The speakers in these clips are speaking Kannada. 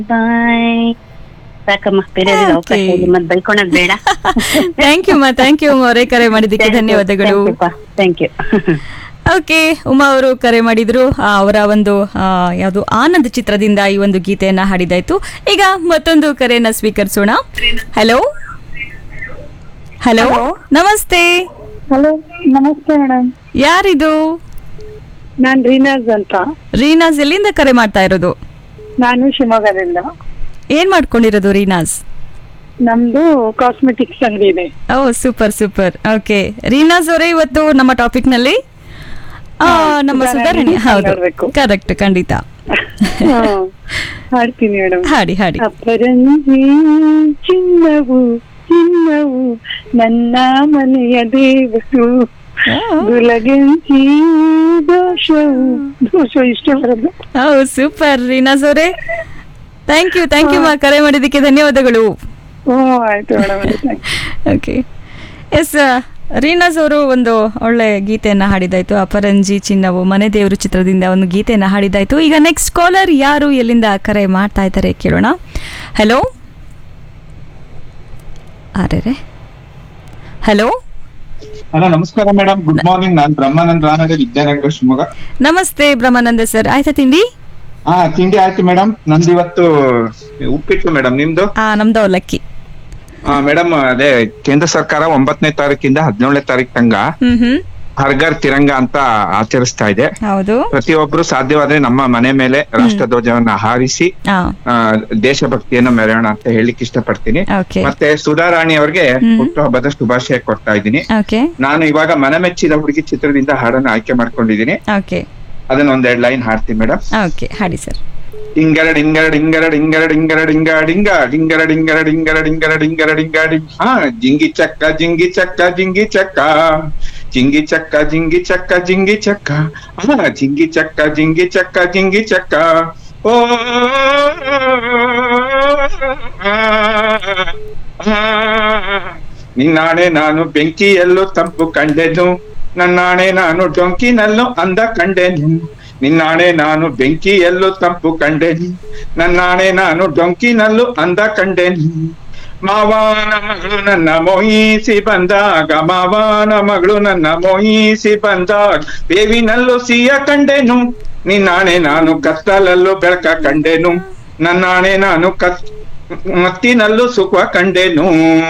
ಬಾಯ್ ಸಾಕಮ್ಮ ಬೇರೆ Okay. ಅವಕಾಶ ಇದೆ ಮತ್ತೆ ಬೈಕೊಳಕ್ ಬೇಡ ಥ್ಯಾಂಕ್ ಯು ಮಾ ಥ್ಯಾಂಕ್ ಯು ಅವರೇ ಕರೆ ಮಾಡಿದ್ದಕ್ಕೆ ಧನ್ಯವಾದಗಳು ಥ್ಯಾಂಕ್ ಯು ಓಕೆ ಉಮಾ ಅವರು ಕರೆ ಮಾಡಿದ್ರು ಆ, ಅವರ ಒಂದು ಆ, ಯಾವುದು ಆನಂದ್ ಚಿತ್ರದಿಂದ ಈ ಒಂದು ಗೀತೆಯನ್ನ ಹಾಡಿದಾಯ್ತು ಈಗ ಮತ್ತೊಂದು ಕರೆಯನ್ನ ಸ್ವೀಕರಿಸೋಣ hello hello namaste hello namaste madam ಯಾರಿದು ನಾನ್ ರೀನಾಜ್ ಅಂತ ರೀನಾಸ್ ಎಲ್ಲಿಂದ ಕರೆ ಮಾಡ್ತಾ ಇರೋದು ನಾನು ಶಿವಮೊಗ್ಗದಿಂದ ಏನ್ ಮಾಡ್ಕೊಂಡಿರೋದು ರೀನಾಸ್ ನಮ್ದು ಕಾಸ್ಮೆಟಿಕ್ಸ್ ಅಂಗಡಿ ಇದೆ oh super super okay Reenas ಅವರೇ ಇವತ್ತು ನಮ್ಮ ಟಾಪಿಕ್ ನಲ್ಲಿ ಆ, ನಮ್ಮ ಸುಧಾರಣೆ ಸುಧಾರಣೆ ಹೌದು ಮಾತಾಡ್ಬೇಕು. ಕರೆಕ್ಟ್ ಖಂಡಿತ ಹ್ಮ್. ಹಾಡ್ತೀನಿ ಮೇಡಮ್ ಹಾಡಿ ಹಾಡಿ ಅಪರಂಜಿ ಚಿನ್ನವು ಚಿನ್ನವು ನನ್ನ ಮನೆಯ ದೇವರು ಗುಲಗಂಜಿ ದೋಷವು ದೋಷ ಇಷ್ಟ ಬರೋದು ಓ ಸೂಪರ್ ರೀನಾಸ್ ಅವರೇ ಥ್ಯಾಂಕ್ ಯು ಥ್ಯಾಂಕ್ ಯು ಮಾ ಕರೆ ಮಾಡಿದ್ದಕ್ಕೆ ಧನ್ಯವಾದಗಳು ಹ್ಞೂ ಆಯ್ತು ಮೇಡಮ್ ಓಕೆ ಎಸ್ ರೀನಾಸ್ ಅವರು ಒಂದು ಒಳ್ಳೆ ಗೀತೆಯನ್ನ ಹಾಡಿದಾಯ್ತು ಅಪರಂಜಿ ಚಿನ್ನವು ಮನೆ ದೇವರು ಚಿತ್ರದಿಂದ ಒಂದು ಗೀತೆಯನ್ನ ಹಾಡಿದಾಯ್ತು ಈಗ ನೆಕ್ಸ್ಟ್ ಕಾಲರ್ ಯಾರು ಎಲ್ಲಿಂದ ಕರೆ ಮಾಡ್ತಾ ಇದ್ದಾರೆ ಕೇಳೋಣ ಹಲೋ ಅರೆ ಹಲೋ ಹಲೋ ನಮಸ್ಕಾರ ಮೇಡಮ್ ಗುಡ್ ಮಾರ್ನಿಂಗ್ ನಾನ್ ಬ್ರಹ್ಮಾನಂದ್ ರಾನಡೆ ವಿದ್ಯಾನಗರ ಶಿವಮೊಗ್ಗ ನಮಸ್ತೆ ಬ್ರಹ್ಮಾನಂದ ಸರ್ ಆಯ್ತಾ ತಿಂಡಿ ಹಾ ತಿಂಡಿ ಆಯ್ತು ಮೇಡಮ್ ನಂದು ಇವತ್ತು ಉಪ್ಪಿಟ್ಟು ಮೇಡಮ್ ನಿಮ್ದು ಆ ನಮ್ದು ಅವಲಕ್ಕಿ ಮೇಡಮ್ ಅದೇ ಕೇಂದ್ರ ಸರ್ಕಾರ ಒಂಬತ್ತನೇ ತಾರೀಕಿಂದ ಹದಿನೇಳನೇ ತಾರೀಕು ತನಕ ಹ್ಮ್ ಹ್ಮ್ ಹರ್ಗರ್ ತಿರಂಗ ಅಂತ ಆಚರಿಸ್ತಾ ಇದೆ ಹೌದು ಪ್ರತಿಯೊಬ್ರು ಸಾಧ್ಯವಾದ್ರೆ ನಮ್ಮ ಮನೆ ಮೇಲೆ ರಾಷ್ಟ್ರಧ್ವಜವನ್ನ ಹಾರಿಸಿ ಆ ಆ, ದೇಶಭಕ್ತಿಯನ್ನ ಮೆರೆಯೋಣ ಅಂತ ಹೇಳಿಕ್ ಇಷ್ಟಪಡ್ತೀನಿ ಓಕೆ ಮತ್ತೆ ಸುಧಾರಾಣಿ ಅವ್ರಿಗೆ ಹ್ಮ್. ಹುಟ್ಟುಹಬ್ಬದ ಶುಭಾಶಯ ಕೊಡ್ತಾ ಇದ್ದೀನಿ ಓಕೆ ನಾನು ಇವಾಗ ಮನಮೆಚ್ಚಿದ ಹುಡುಗಿ ಚಿತ್ರದಿಂದ ಹಾಡನ್ನ ಆಯ್ಕೆ ಮಾಡ್ಕೊಂಡಿದ್ದೀನಿ ಓಕೆ ಅದನ್ನ ಒಂದೆರಡು ಲೈನ್ ಹಾಡ್ತೀನಿ ಮೇಡಮ್ ಓಕೆ ಹಾಡಿ ಸರ್ ಡಿಂಗರ ಡಿಂಗರ ಡಿಂಗರ ಡಿಂಗರ ಡಿಂಗರ ಡಿಂಗ ಡಿಂಗ ಡಿಂಗರ ಡಿಂಗರ ಡಿಂಗರ ಡಿಂಗರ ಡಿಂಗರ ಡಿಂಗ ಡಿಂಗ ಹಾ ಜಿಂಗಿ ಚಕ್ಕ ಜಿಂಗಿ ಚಕ್ಕ ಜಿಂಗಿ ಚಕ್ಕ ಜಿಂಗಿ ಚಕ್ಕ ಜಿಂಗಿ ಚಕ್ಕ ಜಿಂಗಿ ಚಕ್ಕ ಹಾ ಜಿಂಗಿ ಚಕ್ಕ ಜಿಂಗಿ ಚಕ್ಕ ಜಿಂಗಿ ಚಕ್ಕ ಓ ನಿನ್ನಾಣೆ ನಾನು ಬೆಂಕಿಯಲ್ಲೂ ತಂಪು ಕಂಡೆನು ನನ್ನಾಣೆ ನಾನು ಡೊಂಕಿನಲ್ಲೂ ಅಂದ ಕಂಡೆನು ನಿನ್ನಾಣೆ ನಾನು ಬೆಂಕಿಯಲ್ಲೂ ತಂಪು ಕಂಡೆನು ನನ್ನಾಣೆ ನಾನು ಡೊಂಕಿನಲ್ಲೂ ಅಂದ ಕಂಡೆನು ಮಾವನ ಮಗಳು ನನ್ನ ಮೋಹಿಸಿ ಬಂದಾಗ ಮಾವನ ಮಗಳು ನನ್ನ ಮೋಹಿಸಿ ಬಂದಾಗ ಬೇವಿನಲ್ಲೂ ಸಿಯ ಕಂಡೆನು ನಿನ್ನಾಣೆ ನಾನು ಕತ್ತಲಲ್ಲೂ ಬೆಳಕ ಕಂಡೆನು ನನ್ನಾಣೆ ನಾನು ಕತ್ ಮತ್ತಿನಲ್ಲೂ ಸುಖ ಕಂಡೆನು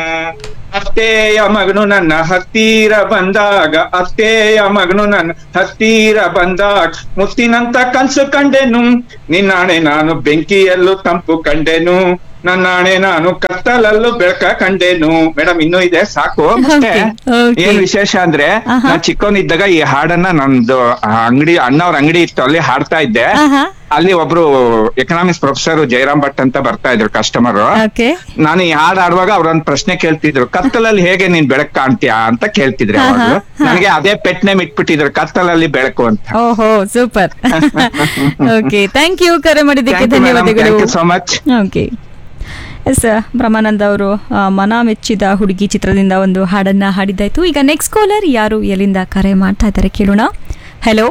ಅತ್ತೆಯ ಮಗನು ನನ್ನ ಹತ್ತಿರ ಬಂದಾಗ ಅತ್ತೆಯ ಮಗನು ನನ್ನ ಹತ್ತಿರ ಬಂದಾಗ ಮುತ್ತಿನಂತ ಕನ್ಸು ಕಂಡೆನು ನಿನ್ನಾಣೆ ನಾನು ಬೆಂಕಿಯಲ್ಲೂ ತಂಪು ಕಂಡೆನು ನನ್ನಾಣೆ ನಾನು ಕತ್ತಲಲ್ಲೂ ಬೆಳಕ ಕಂಡೆನು ಮೇಡಮ್ ಇನ್ನೂ ಇದೆ ಸಾಕು ಮತ್ತೆ Okay, okay. ಏನ್ ವಿಶೇಷ ಅಂದ್ರೆ ಆಹಾ. ನಾನ್ ಚಿಕ್ಕವನಿದ್ದಾಗ ಈ ಹಾಡನ್ನ ನಂದು ಅಂಗಡಿ ಅಣ್ಣವ್ರ ಅಂಗಡಿ ಇತ್ತು ಅಲ್ಲಿ ಹಾಡ್ತಾ ಇದ್ದೆ ಆಹಾ ಅಲ್ಲಿ ಒಬ್ರು ಎಕನಾಮಿಕ್ಸ್ ಪ್ರೊಫೆಸರ್ ಜಯರಾಮ್ ಭಟ್ ಅಂತ ಬರ್ತಾ ಇದ್ರು ಕಸ್ಟಮರ್ ಓಕೆ ನಾನು ಈ ಹಾಡ್ ಆಡುವಾಗ ಅವ್ರೊಂದ್ ಪ್ರಶ್ನೆ ಕೇಳ್ತಿದ್ರು ಕತ್ತಲಲ್ಲಿ ಹೇಗೆ ನೀನ್ ಬೆಳಕ್ ಕಾಣ್ತೀಯಾ ಅಂತ ಕೇಳ್ತಿದ್ರು ಹಾ, ಅವಾಗ್ಲು ಹಾ, ಹಾ. ನನಗೆ ಅದೇ ಪೆಟ್ ನೇಮ್ ಇಟ್ಬಿಟ್ಟಿದ್ರು ಕತ್ತಲಲ್ಲಿ ಬೆಳಕು ಅಂತ ಓಹೋ ಸೂಪರ್ ಓಕೆ ಥ್ಯಾಂಕ್ ಯು ಕರೆ ಮಾಡಿದ್ದಕ್ಕೆ ಥ್ಯಾಂಕ್ ಯು ಧನ್ಯವಾದಗಳು so much okay yes Brahmananda ಅವರು ಆ, ಮನ ಮೆಚ್ಚಿದ ಹುಡುಗಿ ಚಿತ್ರದಿಂದ ಒಂದು ಹಾಡನ್ನ ಹಾಡಿದ್ದಾಯ್ತು ಈಗ ನೆಕ್ಸ್ಟ್ ಕಾಲರ್ ಯಾರು ಎಲ್ಲಿಂದ ಕರೆ ಮಾಡ್ತಾ ಇದ್ದಾರೆ ಕೇಳೋಣ ಹಲೋ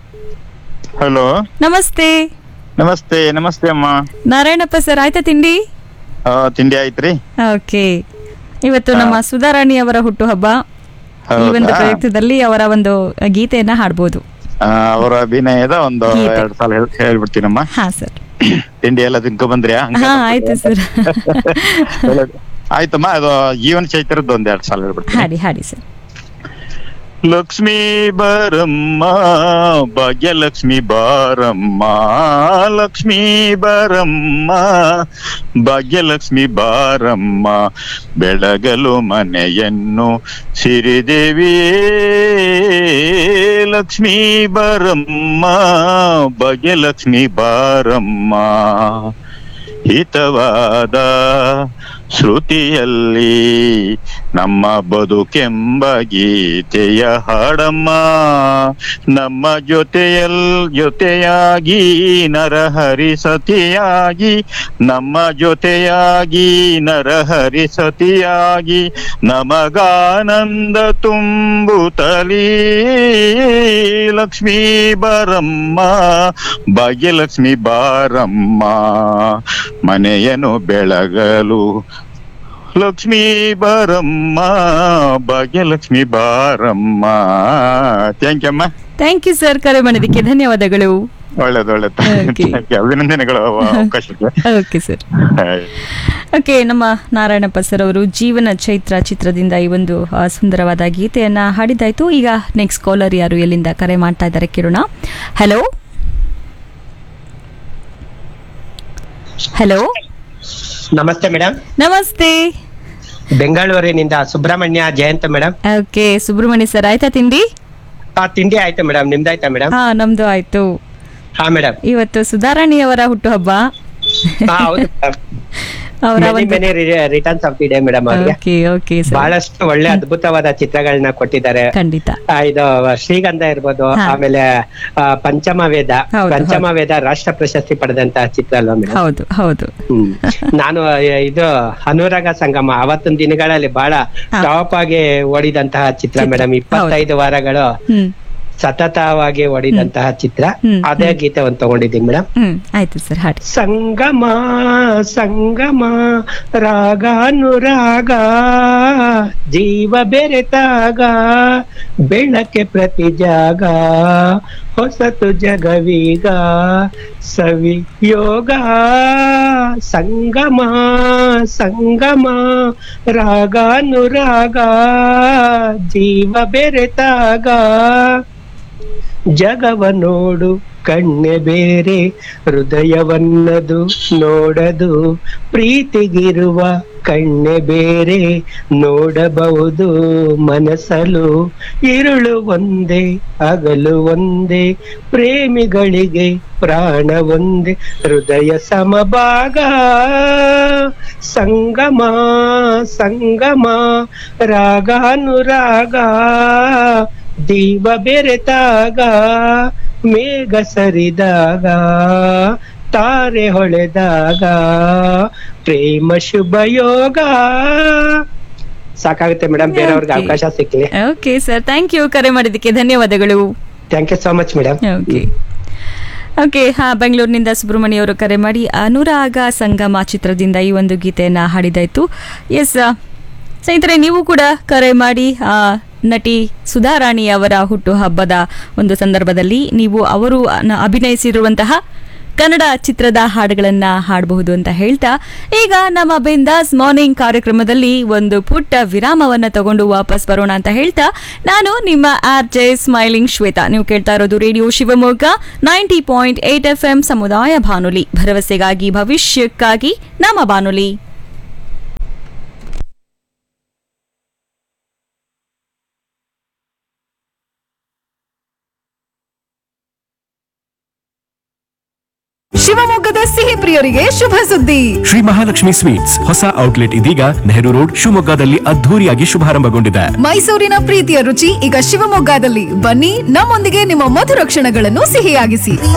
ಹಲೋ ನಮಸ್ತೆ ನಮಸ್ತೆ ನಮಸ್ತೆ ಅಮ್ಮ ನಾರಾಯಣಪ್ಪ ಸರ್ ಆಯ್ತಾ ತಿಂಡಿ ಆ, ತಿಂಡಿ ಆಯ್ತ್ರಿ ಓಕೆ ಇವತ್ತು ನಮ್ಮ ಸುಧಾರಾಣಿ ಅವರ ಹುಟ್ಟುಹಬ್ಬ ಈ ಒಂದು ಹೌದಾ? ಪ್ರಯುಕ್ತದಲ್ಲಿ ಅವರ ಒಂದು ಗೀತೆಯನ್ನ ಹಾಡ್ಬೋದು ಆ, ಅವರ ಅಭಿನಯದ ಒಂದು ಗೀತೆ. ಎರಡ್ ಸಾಲ ಹೇಳ್- ಹೇಳ್ಬಿಡ್ತೀನಮ್ಮ ಹಾ ಸರ್ ತಿಂಡಿ ಎಲ್ಲ ತಿನ್ಕೊ ಬಂದ್ರ್ಯಾ ಹಾ ಆಯ್ತು ಸರ್ ಆಯ್ತಮ್ಮ ಅದು ಜೀವನ ಚೈತ್ರದ್ದು ಒಂದ್ ಎರಡ್ ಸಾಲ ಹೇಳ್ಬಿಡ್ತೀನಿ ಹಾಡಿ ಹಾಡಿ ಸರ್ ಲಕ್ಷ್ಮೀ ಬಾರಮ್ಮ ಭಾಗ್ಯಲಕ್ಷ್ಮಿ ಬಾರಮ್ಮ ಲಕ್ಷ್ಮೀ ಬಾರಮ್ಮ ಭಾಗ್ಯಲಕ್ಷ್ಮಿ ಬಾರಮ್ಮ ಬೆಳಗಲು ಮನೆಯನ್ನು ಸಿರಿದೇವಿಯೇ ಲಕ್ಷ್ಮೀ ಬಾರಮ್ಮ ಭಾಗ್ಯಲಕ್ಷ್ಮಿ ಬಾರಮ್ಮ ಹಿತವಾದ ಶ್ರುತಿಯಲ್ಲಿ ನಮ್ಮ ಬದುಕೆಂಬ ಗೀತೆಯ ಹಾಡಮ್ಮ ನಮ್ಮ ಜೊತೆಯಲ್ ಜೊತೆಯಾಗಿ ನರಹರಿ ಸತಿಯಾಗಿ ನಮ್ಮ ಜೊತೆಯಾಗಿ ನರಹರಿ ಸತಿಯಾಗಿ ನಮಗಾನಂದ ತುಂಬುತ್ತಲೀ ಲಕ್ಷ್ಮೀ ಬಾರಮ್ಮ ಭಾಗ್ಯಲಕ್ಷ್ಮಿ ಬಾರಮ್ಮ ಮನೆಯನ್ನು ಬೆಳಗಲು ಲಕ್ಷ್ಮೀ ಬಾರಮ್ಮ ಭಾಗ್ಯಲಕ್ಷ್ಮಿ ಬಾರಮ್ಮ ಥ್ಯಾಂಕ್ ಯು ಅಮ್ಮ ಥ್ಯಾಂಕ್ ಯು ಸರ್ ಕರೆ ಮಾಡಿದ್ದಕ್ಕೆ ಧನ್ಯವಾದಗಳು ಒಳ್ಳೇದು ಒಳ್ಳೇದು Okay. Thank you. ಅಭಿನಂದನೆಗಳು ಅವಕಾಶಕ್ಕೆ ಓಕೆ ಸರ್ ಓಕೆ ನಮ್ಮ ನಾರಾಯಣಪ್ಪ ಸರ್ ಅವರು ಜೀವನ ಚೈತ್ರ ಚಿತ್ರದಿಂದ ಈ ಒಂದು ಆ, ಸುಂದರವಾದ ಗೀತೆಯನ್ನ ಹಾಡಿದ್ದಾಯ್ತು ಈಗ ನೆಕ್ಸ್ಟ್ ಕಾಲರ್ ಯಾರು ಎಲ್ಲಿಂದ ಕರೆ ಮಾಡ್ತಾ ಇದ್ದಾರೆ ಕೇಳೋಣ hello hello namaste madam namaste ಬೆಂಗಳೂರಿನಿಂದ Subrahmanya Jayant madam okay Subrahmanya sir ಆಯ್ತಾ ತಿಂಡಿ ಆ ತಿಂಡಿ ಆಯ್ತಾ ಮೇಡಮ್ ನಿಮ್ದಾಯ್ತಾ ಮೇಡಮ್ ಹಾ ನಮ್ದು ಆಯ್ತು ಹಾ ಮೇಡಮ್ ಇವತ್ತು ಸುಧಾರಾಣಿಯವರ ಹುಟ್ಟುಹಬ್ಬ ಹಾ ಹೌದು ಅವರ ಒಂದು many returns of the day madam ಅವ್ರಿಗೆ ಓಕೆ ಓಕೆ ಸರ್ ಬಹಳಷ್ಟು ಒಳ್ಳೆ ಅದ್ಭುತವಾದ ಚಿತ್ರಗಳನ್ನ ಕೊಟ್ಟಿದ್ದಾರೆ ಖಂಡಿತ ಆ, ಇದು ಶ್ರೀಗಂಧ ಇರ್ಬೋದು ಹಾ. ಆಮೇಲೆ ಆ, ಪಂಚಮ ವೇದ ಹೌದು, ಪಂಚಮ ಹೌದು. ವೇದ ರಾಷ್ಟ್ರ ಪ್ರಶಸ್ತಿ ಪಡೆದಂತಹ ಚಿತ್ರ ಅಲ್ವಾ ಮೇಡಮ್ ಹೌದು ಹೌದು ಹ್ಮ್ ನಾನು ಆ, ಇದು ಅನುರಾಗ ಸಂಗಮ ಅವತ್ತಿನ ದಿನಗಳಲ್ಲಿ ಬಹಳ ಹಾ. ಟಾಪ್ ಆಗಿ ಓಡಿದಂತಹ ಚಿತ್ರ ಚಿತ್ರ, ಮೇಡಮ್ ಇಪ್ಪತ್ತೈದು ವಾರಗಳು ಹ್ಮ್ ಸತತವಾಗಿ ಓಡಿದಂತಹ ಚಿತ್ರ ಹ್ಮ್, ಅದೇ ಗೀತೆ ಒಂದು ತಗೊಂಡಿದ್ದೀನಿ ಮೇಡಮ್ ಹ್ಮ್ ಆಯ್ತು ಸರ್ ಹಾಡಿ ಸಂಗಮ ಸಂಗಮ ರಾಗಾನುರಾಗ ಜೀವ ಬೆರೆತಾಗ ಬೆಳಕೆ ಪ್ರತಿ ಜಾಗ ಹೊಸತು ಜಗವೀಗ ಸವಿ ಯೋಗ ಸಂಗಮ ಸಂಗಮ ರಾಗಾನುರಾಗ ಜೀವ ಬೆರೆತಾಗ ಜಗವ ನೋಡು ಕಣ್ಣೆ ಬೇರೆ ಹೃದಯವನ್ನದು ನೋಡದು ಪ್ರೀತಿಗಿರುವ ಕಣ್ಣೆ ಬೇರೆ ನೋಡಬಹುದು ಮನಸ್ಸಲು ಇರುಳು ಒಂದೇ ಹಗಲು ಒಂದೇ ಪ್ರೇಮಿಗಳಿಗೆ ಪ್ರಾಣ ಒಂದೇ ಹೃದಯ ಸಮಭಾಗ ಸಂಗಮ ಸಂಗಮ ರಾಗಾನುರಾಗ ದೀಪ ಬೆರೆತಾಗ ಮೇಘ ಸರಿದಾಗ ತಾರೆ ಹೊಳೆದಾಗ ಪ್ರೇಮ ಶುಭ ಯೋಗ ಸಾಕಾಗುತ್ತೆ ಮೇಡಮ್ ಬೇರೆಯವ್ರಿಗೆ Okay. ಅವಕಾಶ ಸಿಕ್ಲಿ ಓಕೆ ಸರ್ ಥ್ಯಾಂಕ್ ಯು ಕರೆ ಮಾಡಿದ್ದಕ್ಕೆ ಧನ್ಯವಾದಗಳು thank you so much madam okay okay ಹಾ ಬೆಂಗಳೂರಿನಿಂದ ಸುಬ್ರಹ್ಮಣ್ಯ ಅವರು ಕರೆ ಮಾಡಿ ಅನುರಾಗ ಸಂಗಮ ಚಿತ್ರದಿಂದ ಈ ಒಂದು ಗೀತೆಯನ್ನ ಹಾಡಿದಾಯ್ತು ಎಸ್ ಸ್ನೇಹಿತರೆ ನೀವು ಕೂಡ ಕರೆ ಮಾಡಿ ಆ, ನಟಿ ಸುಧಾರಾಣಿ ಅವರ ಹುಟ್ಟು ಹಬ್ಬದ ಒಂದು ಸಂದರ್ಭದಲ್ಲಿ ನೀವು ಅವರು ಅನ- ಅಭಿನಯಿಸಿರುವಂತಹ ಕನ್ನಡ ಚಿತ್ರದ ಹಾಡುಗಳನ್ನ ಹಾಡಬಹುದು ಅಂತ ಹೇಳ್ತಾ ಈಗ ನಮ್ಮ ಬಿಂದಾಸ್ ಮಾರ್ನಿಂಗ್ ಕಾರ್ಯಕ್ರಮದಲ್ಲಿ ಒಂದು ಪುಟ್ಟ ವಿರಾಮವನ್ನ ತಗೊಂಡು ವಾಪಸ್ ಬರೋಣ ಅಂತ ಹೇಳ್ತಾ ನಾನು ನಿಮ್ಮ ಆರ್ ಜೆ ಸ್ಮೈಲಿಂಗ್ ಶ್ವೇತಾ ನೀವು ಕೇಳ್ತಾ ಇರೋದು radio Shivamogga ninety point eight F M ಸಮುದಾಯ ಬಾನುಲಿ ಭರವಸೆಗಾಗಿ ಭವಿಷ್ಯಕ್ಕಾಗಿ ನಮ್ಮ ಬಾನುಲಿ ಶಿವಮೊಗ್ಗದ ಸಿಹಿ ಪ್ರಿಯರಿಗೆ ಶುಭ ಸುದ್ದಿ ಶ್ರೀ ಮಹಾಲಕ್ಷ್ಮಿ ಸ್ವೀಟ್ಸ್ ಹೊಸ ಔಟ್ಲೆಟ್ ಇದೀಗ ನೆಹರು ರೋಡ್ ಶಿವಮೊಗ್ಗದಲ್ಲಿ ಅದ್ಧೂರಿಯಾಗಿ ಶುಭಾರಂಭಗೊಂಡಿದೆ ಮೈಸೂರಿನ ಪ್ರೀತಿಯ ರುಚಿ ಈಗ ಶಿವಮೊಗ್ಗದಲ್ಲಿ ಬನ್ನಿ ನಮ್ಮೊಂದಿಗೆ ನಿಮ್ಮ ಮಧುರ ಕ್ಷಣಗಳನ್ನು ಸಿಹಿಯಾಗಿಸಿ